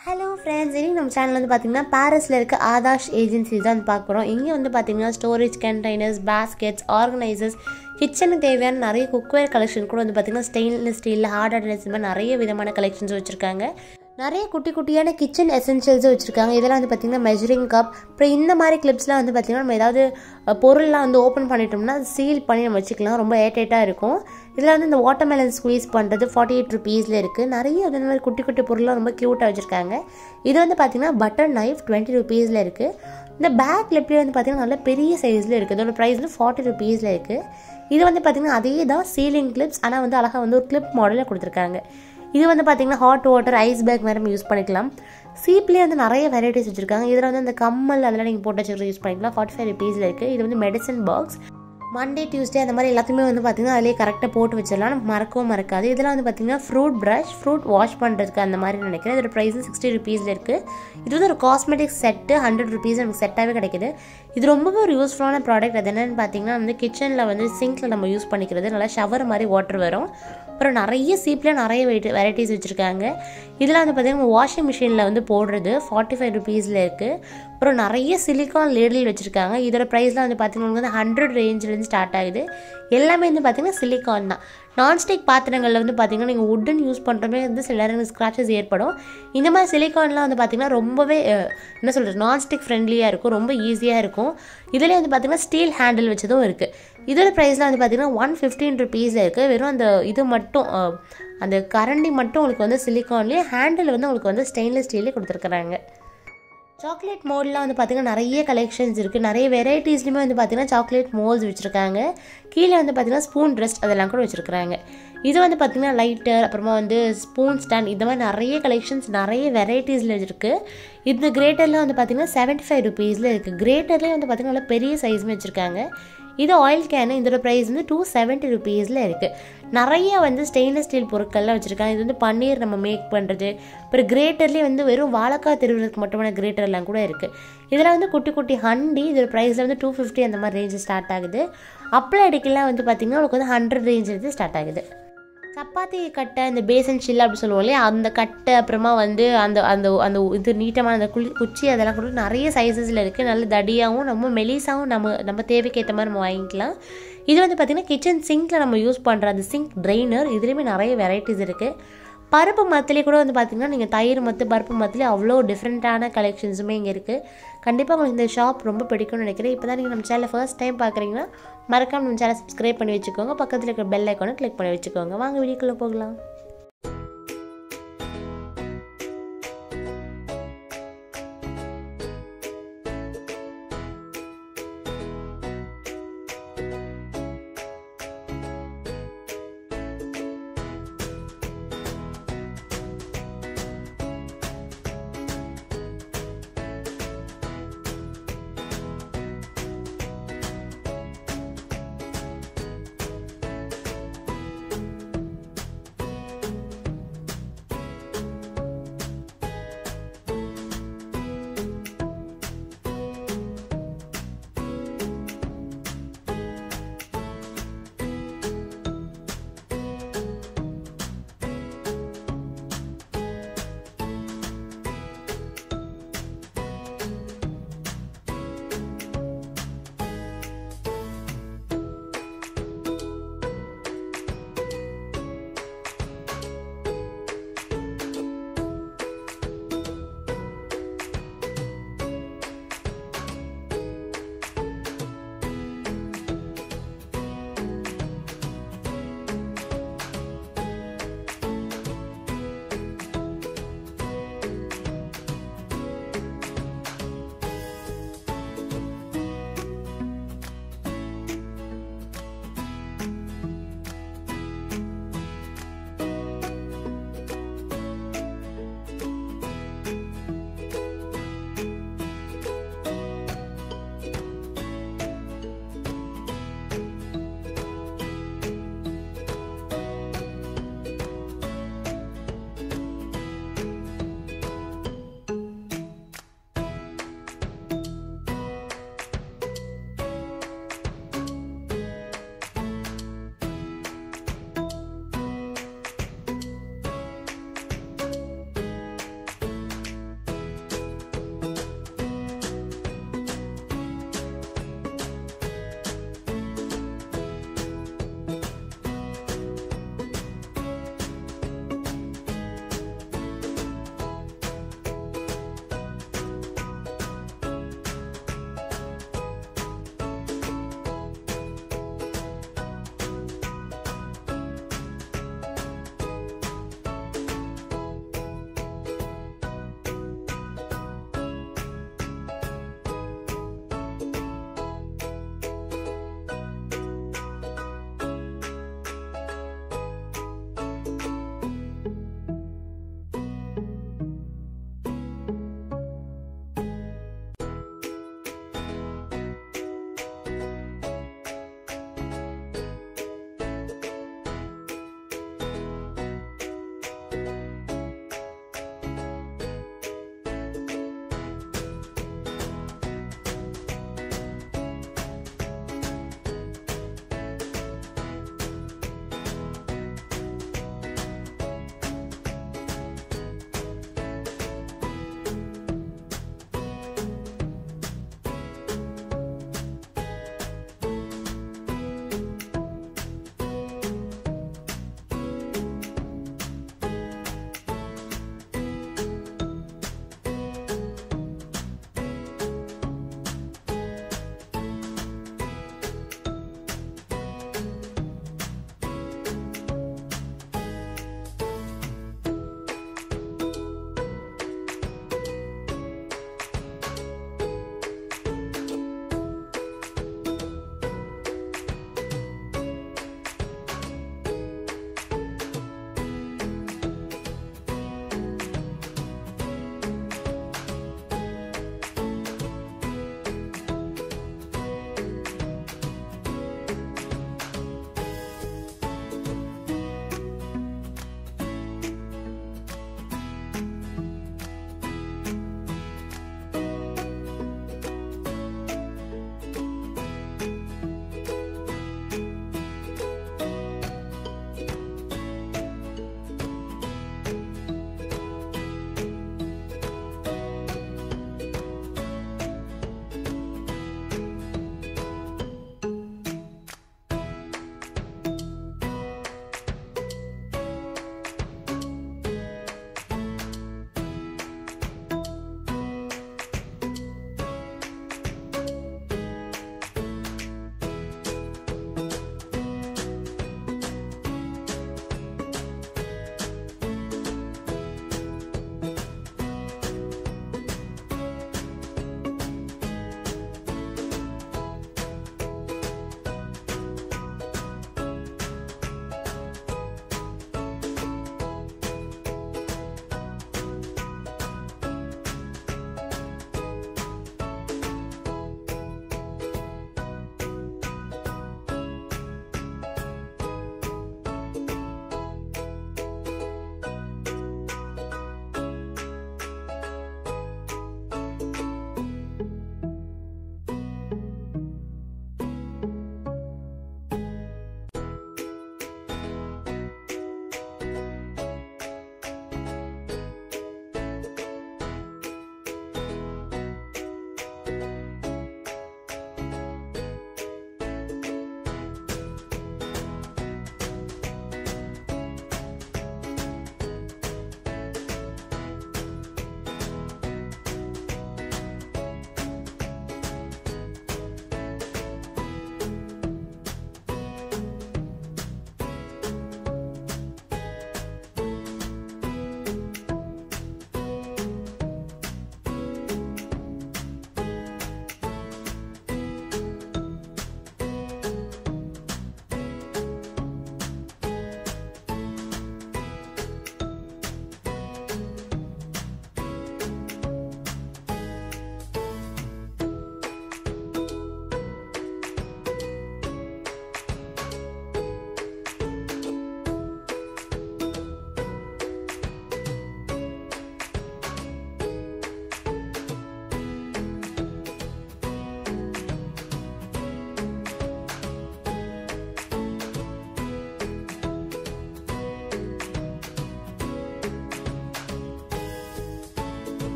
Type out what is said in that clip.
hello friends இனி நம்ம channel வந்து பார்த்தீங்கன்னா பாரிஸில் இருக்க ஆதாஷ் ஏஜென்சிஸ் தான் பார்க்குறோம் இங்கே வந்து பார்த்தீங்கன்னா ஸ்டோரேஜ் கண்டெய்னர்ஸ் பேஸ்கெட்ஸ் ஆர்கனைசர்ஸ் கிச்சனுக்கு தேவையான நிறைய குக்வேர் கலெக்ஷன் கூட வந்து பார்த்தீங்கன்னா ஸ்டெயின்லெஸ் ஸ்டீலில் ஹார்ட் அட்ரஸ் மாதிரி நிறைய விதமான கலெக்ஷன்ஸ் வச்சுருக்காங்க நிறைய குட்டி குட்டியான கிச்சன் எசென்ஷியல்ஸும் வச்சுருக்காங்க இதெல்லாம் வந்து பார்த்திங்கன்னா மெஜரிங் கப் அப்புறம் இந்த மாதிரி கிளிப்ஸ்லாம் வந்து பார்த்திங்கன்னா நம்ம ஏதாவது அஹ், பொருள்லாம் வந்து ஓப்பன் பண்ணிட்டோம்னா சீல் பண்ணி நம்ம வச்சுக்கலாம் ரொம்ப ஏர்டைட்டாக இருக்கும் இதில் வந்து இந்த வாட்டர்மெலன் ஸ்குவீஸ் பண்ணுறது ஃபார்ட்டி எயிட் ருபீஸில் இருக்குது நிறைய இந்த மாதிரி குட்டி குட்டி பொருள்லாம் ரொம்ப க்யூட்டாக வச்சுருக்காங்க இது வந்து பார்த்திங்கன்னா பட்டர் நைஃப் டுவெண்ட்டி ருபீஸில் இருக்குது இந்த பேக் கிளிப்லேயே வந்து பார்த்திங்கன்னா நல்ல பெரிய சைஸில் இருக்குது இதோட ப்ரைஸ் வந்து ஃபார்ட்டி ருபீஸில் இருக்குது இது வந்து பார்த்திங்கன்னா அதே தான் சீலிங் கிளிப்ஸ் ஆனால் வந்து அழகாக வந்து ஒரு கிளிப் மாடலில் கொடுத்துருக்காங்க இது வந்து பார்த்தீங்கன்னா ஹாட் வாட்டர் ஐஸ் பேக் மாதிரி நம்ம யூஸ் பண்ணிக்கலாம் சீப்லேயே வந்து நிறைய வெரைட்டிஸ் வச்சுருக்காங்க இதில் வந்து அந்த கம்மல் அதெல்லாம் நீங்கள் போட்டு வச்சுக்கிறது யூஸ் பண்ணிக்கலாம் ஃபார்ட்டி ஃபைவ் ருபீஸில் இருக்குது இது வந்து மெடிசன் பாக்ஸ் மண்டே டியூஸ்டே அந்த மாதிரி எல்லாத்தையுமே வந்து பார்த்திங்கன்னா அதிலே கரெக்டாக போட்டு வச்சிடலாம் நம்ம மறக்கவும் மறக்காது இதெல்லாம் வந்து பார்த்திங்கன்னா ஃப்ரூட் ப்ரஷ் ஃப்ரூட் வாஷ் பண்ணுறதுக்கு அந்த மாதிரி நினைக்கிறேன் இதோட ப்ரைஸ் சிக்ஸ்டி ருபீஸில் இருக்குது இது வந்து ஒரு காஸ்மெட்டிக் செட்டு ஹண்ட்ரட் ருபீஸ் நமக்கு செட்டாகவே கிடைக்குது இது ரொம்பவே ஒரு யூஸ்ஃபுல்லான ப்ராடக்ட் அது என்னென்னு பார்த்தீங்கன்னா வந்து கிச்சனில் வந்து சிங்க்கில் நம்ம யூஸ் பண்ணிக்கிறது நல்லா ஷவர் மாதிரி வாட்டர் வரும் அப்புறம் நிறைய சீப்பில் நிறைய வெரைட்டி வெரைட்டிஸ் வச்சுருக்காங்க இதில் வந்து பார்த்திங்கன்னா வாஷிங் மிஷினில் வந்து போடுறது ஃபார்ட்டி ஃபைவ் ருபீஸில் இருக்குது அப்புறம் நிறைய சிலிக்கான் லேடில் வச்சுருக்காங்க இதோட ப்ரைஸ்லாம் வந்து பார்த்திங்கன்னா வந்து ஹண்ட்ரட் ரேஞ்சிலேருந்து ஸ்டார்ட் ஆகுது எல்லாமே வந்து பார்த்திங்கன்னா சிலிக்கான் தான் நான்ஸ்டிக் பாத்திரங்களில் வந்து பார்த்திங்கன்னா நீங்கள் உட்டன் யூஸ் பண்ணுறமே வந்து சில நேரம் ஸ்க்ராச்சஸ் ஏற்படும் இந்த மாதிரி சிலிக்கான்லாம் வந்து பார்த்திங்கன்னா ரொம்பவே அஹ், என்ன சொல்கிறது நான்ஸ்டிக் ஃப்ரெண்ட்லியாக இருக்கும் ரொம்ப ஈஸியாக இருக்கும் இதுலேயே வந்து பார்த்திங்கன்னா ஸ்டீல் ஹேண்டில் வச்சதும் இருக்குது இதோட ப்ரைஸ்லாம் வந்து பார்த்திங்கன்னா ஒன் ஃபிஃப்டீன் ருபீஸில் இருக்குது வெறும் அந்த இது மட்டும் அஹ், அந்த கரண்டி மட்டும் உங்களுக்கு வந்து சிலிக்கான்லேயே ஹேண்டில் வந்து உங்களுக்கு வந்து ஸ்டெயின்லெஸ் ஸ்டீல்லே கொடுத்துருக்குறாங்க சாக்லேட் மோல்டில் வந்து பார்த்திங்கன்னா நிறைய கலெக்ஷன்ஸ் இருக்குது நிறைய வெரைட்டிஸ்லையுமே வந்து பார்த்திங்கன்னா சாக்லேட் மோல்ஸ் வச்சுருக்காங்க கீழே வந்து பார்த்திங்கன்னா ஸ்பூன் ரெஸ்ட் அதெல்லாம் கூட வச்சுருக்காங்க இது வந்து பார்த்திங்கன்னா லைட்டர் அப்புறமா வந்து ஸ்பூன் ஸ்டாண்ட் இந்த மாதிரி நிறைய கலெக்ஷன்ஸ் நிறைய வெரைட்டிஸில் இருக்குது இந்த கிரேட்டரில் வந்து பார்த்திங்கன்னா செவன்ட்டி ஃபைவ் ருபீஸில் இருக்குது கிரேட்டர்லேயே வந்து பார்த்திங்கன்னா நல்லா பெரிய சைஸுமே வச்சுருக்காங்க இது ஆயில் கேனு இதோட ப்ரைஸ் வந்து டூ செவன்ட்டி ருபீஸில் இருக்குது நிறைய வந்து ஸ்டெயின்லெஸ் ஸ்டீல் பொருட்கள்லாம் வச்சுருக்காங்க இது வந்து பன்னீர் நம்ம மேக் பண்ணுறது அப்புறம் கிரேட்டர்லேயே வந்து வெறும் வாழைக்காய் திருவிழாக்கு மட்டுமான கிரேட்டர்லாம் கூட இருக்குது இதில் வந்து குட்டி குட்டி ஹண்டி இதோட ப்ரைஸில் வந்து டூ ஃபிஃப்டி அந்த மாதிரி ரேஞ்சு ஸ்டார்ட் ஆகுது அப்பளம் அடிக்கலாம் வந்து பார்த்திங்கன்னா உங்களுக்கு வந்து ஹண்ட்ரட் ரேஞ்சிலேருந்து ஸ்டார்ட் ஆகுது சப்பாத்தி கட்டை இந்த பேசன் சில்லு அப்படி சொல்லுவோம் இல்லையா அந்த கட்டை அப்புறமா வந்து அந்த அந்த அந்த இது நீட்டமான அந்த குளி குச்சி அதெல்லாம் கூட நிறைய சைஸஸில் இருக்குது நல்ல தடியாகவும் ரொம்ப மெலிசாகவும் நம்ம நம்ம தேவைக்கு ஏற்ற மாதிரி நம்ம வாங்கிக்கலாம் இது வந்து பார்த்திங்கன்னா கிச்சன் சிங்க்கில் நம்ம யூஸ் பண்ணுற அந்த சிங்க் ட்ரைனர் இதுலேயுமே நிறைய வெரைட்டிஸ் இருக்குது பருப்பு மத்திலே கூட வந்து பார்த்திங்கன்னா நீங்கள் தயிர் மத்து பருப்பு மத்திலே அவ்வளோ டிஃப்ரெண்ட்டான கலெக்ஷன்ஸுமே இங்கே இருக்குது கண்டிப்பாக உங்களுக்கு இந்த ஷாப் ரொம்ப பிடிக்கும்னு நினைக்கிறேன் இப்போ தான் நீங்கள் நம்ம சேனலை ஃபர்ஸ்ட் டைம் பார்க்குறீங்கன்னா மறக்காம நம்ம சேனல் சப்ஸ்கிரைப் பண்ணி வச்சுக்கோங்க பக்கத்தில் இருக்கிற பெல் ஐக்கானை கிளிக் பண்ணி வச்சுக்கோங்க வாங்க வீடியோக்குள்ளே போகலாம்